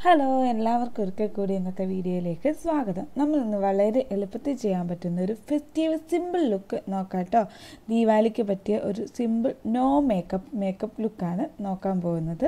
hello എല്ലാവർക്കും ഒരിക്കൽ കൂടി ഇന്നത്തെ വീഡിയോയിലേക്ക് സ്വാഗതം നമ്മൾ ഇന്ന് വളരെ എളുപ്പത്തിൽ ചെയ്യാൻ പറ്റുന്ന ഒരു ഫെസ്റ്റീവ് സിമ്പിൾ ലുക്ക് നോക്കാം കേട്ടോ ദീപാവലിക്ക് പറ്റിയ ഒരു സിമ്പിൾ നോ മേക്കപ്പ് മേക്കപ്പ് ലുക്കാണ് നോക്കാൻ പോകുന്നത്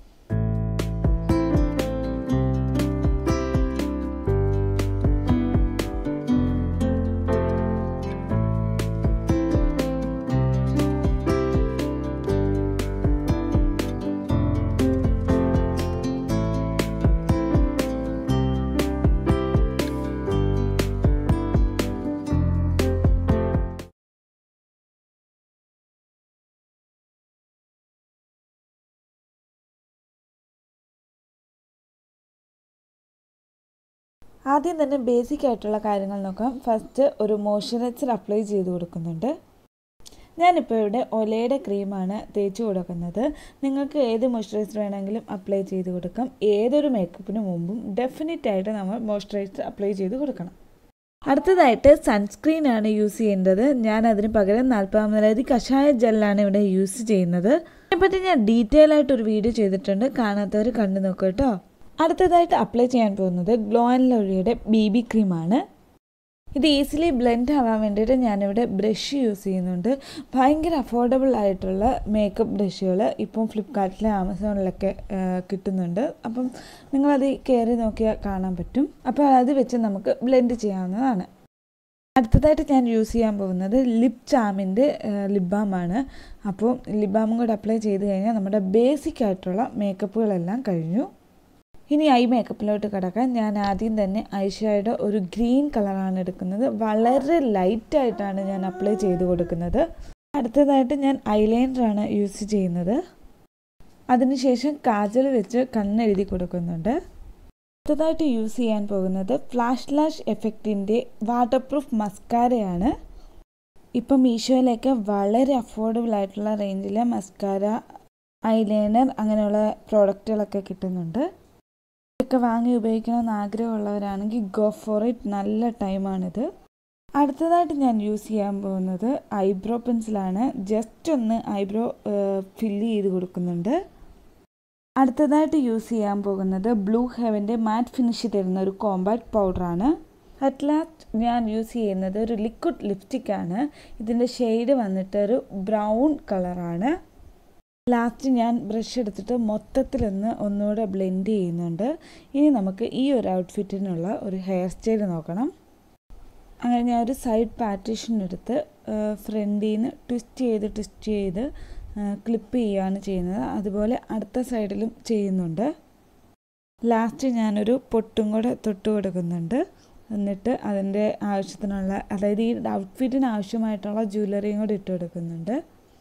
ആദ്യം തന്നെ ബേസിക് ആയിട്ടുള്ള കാര്യങ്ങൾ നോക്കാം ഫസ്റ്റ് ഒരു മോയ്സ്ചറൈസർ അപ്ലൈ ചെയ്ത് കൊടുക്കുന്നുണ്ട് ഞാനിപ്പോൾ ഇവിടെ ഒലയുടെ ക്രീമാണ് തേച്ച് കൊടുക്കുന്നത് നിങ്ങൾക്ക് ഏത് മോയ്സ്ചറൈസർ വേണമെങ്കിലും അപ്ലൈ ചെയ്ത് കൊടുക്കാം ഏതൊരു മേക്കപ്പിന് മുമ്പും ഡെഫിനറ്റ് ആയിട്ട് നമ്മൾ മോയ്സ്ചറൈസർ അപ്ലൈ ചെയ്ത് കൊടുക്കണം അടുത്തതായിട്ട് സൺസ്ക്രീൻ ആണ് യൂസ് ചെയ്യേണ്ടത് ഞാൻ അതിന് പകരം നാൽപ്പതാമതായത് കഷായ ജെല്ലാണ് ഇവിടെ യൂസ് ചെയ്യുന്നത് ഇതിനെപ്പറ്റി ഞാൻ ഡീറ്റെയിൽ ആയിട്ട് ഒരു വീഡിയോ ചെയ്തിട്ടുണ്ട് കാണാത്തവർ കണ്ടു നോക്കൂ കേട്ടോ അടുത്തതായിട്ട് അപ്ലൈ ചെയ്യാൻ പോകുന്നത് ഗ്ലോ ആൻഡ് ലൗലിയുടെ ബി ബി ക്രീമാണ് ഇത് ഈസിലി ബ്ലെൻഡ് ആവാൻ വേണ്ടിയിട്ട് ഞാനിവിടെ ബ്രഷ് യൂസ് ചെയ്യുന്നുണ്ട് ഭയങ്കര അഫോർഡബിൾ ആയിട്ടുള്ള മേക്കപ്പ് ബ്രഷുകൾ ഇപ്പം ഫ്ലിപ്കാർട്ടിലെ ആമസോണിലൊക്കെ കിട്ടുന്നുണ്ട് അപ്പം നിങ്ങളത് കയറി നോക്കിയാൽ കാണാൻ പറ്റും അപ്പോൾ അത് വെച്ച് നമുക്ക് ബ്ലെൻഡ് ചെയ്യാവുന്നതാണ് അടുത്തതായിട്ട് ഞാൻ യൂസ് ചെയ്യാൻ പോകുന്നത് ലിപ് ചാമിൻ്റെ ലിപ് ബാമാണ് അപ്പോൾ ലിപ് ബാമും കൂടെ അപ്ലൈ ചെയ്ത് കഴിഞ്ഞാൽ നമ്മുടെ ബേസിക് ആയിട്ടുള്ള മേക്കപ്പുകളെല്ലാം കഴിഞ്ഞു ഇനി ഐ മേക്കപ്പിലോട്ട് കിടക്കാൻ ഞാൻ ആദ്യം തന്നെ ഐഷായുടെ ഒരു ഗ്രീൻ കളറാണ് എടുക്കുന്നത് വളരെ ലൈറ്റായിട്ടാണ് ഞാൻ അപ്ലൈ ചെയ്ത് കൊടുക്കുന്നത് അടുത്തതായിട്ട് ഞാൻ ഐലൈനറാണ് യൂസ് ചെയ്യുന്നത് അതിനുശേഷം കാജൽ വെച്ച് കണ്ണെഴുതി കൊടുക്കുന്നുണ്ട് അടുത്തതായിട്ട് യൂസ് ചെയ്യാൻ പോകുന്നത് ഫ്ലാഷ് ലാഷ് എഫക്റ്റിൻ്റെ വാട്ടർ പ്രൂഫ് മസ്കാരയാണ് ഇപ്പം മീഷോയിലൊക്കെ വളരെ അഫോർഡബിൾ ആയിട്ടുള്ള റേഞ്ചിലെ മസ്കാര ഐലൈനർ അങ്ങനെയുള്ള പ്രോഡക്റ്റുകളൊക്കെ കിട്ടുന്നുണ്ട് ഒക്കെ വാങ്ങി ഉപയോഗിക്കണമെന്ന് ആഗ്രഹമുള്ളവരാണെങ്കിൽ ഗോ ഫോർ ഇറ്റ് നല്ല ടൈമാണിത് അടുത്തതായിട്ട് ഞാൻ യൂസ് ചെയ്യാൻ പോകുന്നത് ഐബ്രോ പെൻസിലാണ് ജസ്റ്റ് ഒന്ന് ഐബ്രോ ഫില്ല് ചെയ്ത് കൊടുക്കുന്നുണ്ട് അടുത്തതായിട്ട് യൂസ് ചെയ്യാൻ പോകുന്നത് ബ്ലൂ ഹെവൻ്റെ മാറ്റ് ഫിനിഷ് തരുന്ന ഒരു കോമ്പാക്ട് പൗഡറാണ് അറ്റ് ലാസ്റ്റ് ഞാൻ യൂസ് ചെയ്യുന്നത് ഒരു ലിക്വിഡ് ലിപ്സ്റ്റിക്കാണ് ഇതിൻ്റെ ഷെയ്ഡ് വന്നിട്ട് ഒരു ബ്രൗൺ കളറാണ് ലാസ്റ്റ് ഞാൻ ബ്രഷ് എടുത്തിട്ട് മൊത്തത്തിലൊന്ന് ഒന്നുകൂടെ ബ്ലെൻഡ് ചെയ്യുന്നുണ്ട് ഇനി നമുക്ക് ഈ ഒരു ഔട്ട്ഫിറ്റിനുള്ള ഒരു ഹെയർ സ്റ്റൈൽ നോക്കണം അങ്ങനെ ഞാൻ ഒരു സൈഡ് പാർട്ടീഷൻ എടുത്ത് ഫ്രണ്ടിൽ നിന്ന് ട്വിസ്റ്റ് ചെയ്ത് ട്വിസ്റ്റ് ചെയ്ത് ക്ലിപ്പ് ചെയ്യുകയാണ് ചെയ്യുന്നത് അതുപോലെ അടുത്ത സൈഡിലും ചെയ്യുന്നുണ്ട് ലാസ്റ്റ് ഞാനൊരു പൊട്ടും കൂടെ തൊട്ട് കൊടുക്കുന്നുണ്ട് എന്നിട്ട് അതിൻ്റെ ആവശ്യത്തിനുള്ള അതായത് ഈ ഔട്ട്ഫിറ്റിന് ആവശ്യമായിട്ടുള്ള ജ്വല്ലറിയും കൂടെ ഇട്ട് കൊടുക്കുന്നുണ്ട്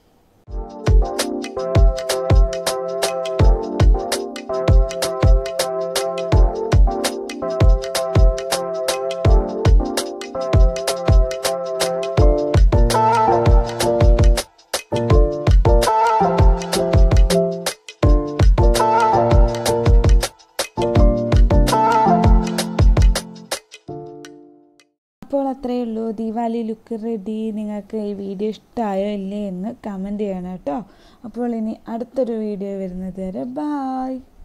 അപ്പോൾ അത്രയേ ഉള്ളൂ ദീപാവലി ലുക്ക് റെഡി നിങ്ങൾക്ക് ഈ വീഡിയോ ഇഷ്ടമായോ ഇല്ലേ എന്ന് കമൻറ്റ് ചെയ്യണം കേട്ടോ അപ്പോൾ ഇനി അടുത്തൊരു വീഡിയോ വരുന്നത് വരെ ബായ്